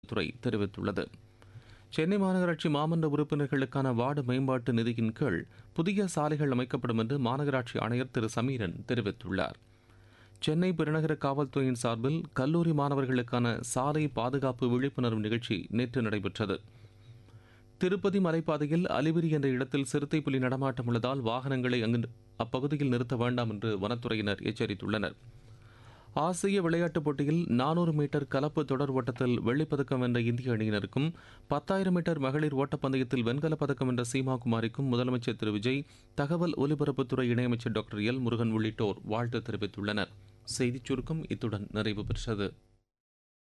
துறை தெரிவித்துள்ளது சென்னை மாநகராட்சி மாமன்ற உறுப்பினர்களுக்கான வார்டு மேம்பாட்டு நிதியின் கீழ் புதிய சாலைகள் அமைக்கப்படும் என்று மாநகராட்சி ஆணையர் திரு சமீரன் தெரிவித்துள்ளார் சென்னை பெருநகர காவல்துறையின் சார்பில் கல்லூரி மாணவர்களுக்கான சாலை பாதுகாப்பு விழிப்புணர்வு நிகழ்ச்சி நேற்று நடைபெற்றது திருப்பதி மலைப்பாதையில் அலிவிரி என்ற இடத்தில் சிறுத்தை புலி நடமாட்டம் உள்ளதால் வாகனங்களை அங்கு அப்பகுதியில் நிறுத்த வேண்டாம் என்று வனத்துறையினர் எச்சரித்துள்ளனர் ஆசிய விளையாட்டுப் போட்டியில் நானூறு மீட்டர் கலப்பு தொடர் ஓட்டத்தில் வெள்ளிப்பதக்கம் வென்ற இந்திய அணியினருக்கும் பத்தாயிரம் மீட்டர் மகளிர் ஓட்டப்பந்தயத்தில் வெண்கலப் பதக்கம் வென்ற சீமா குமாரிக்கும் முதலமைச்சர் திரு விஜய் தகவல் ஒலிபரப்புத்துறை இணையமைச்சர் டாக்டர் எல் முருகன் உள்ளிட்டோர் வாழ்த்து தெரிவித்துள்ளனர் செய்திச் சுருக்கம் இத்துடன் நிறைவு பெற்றது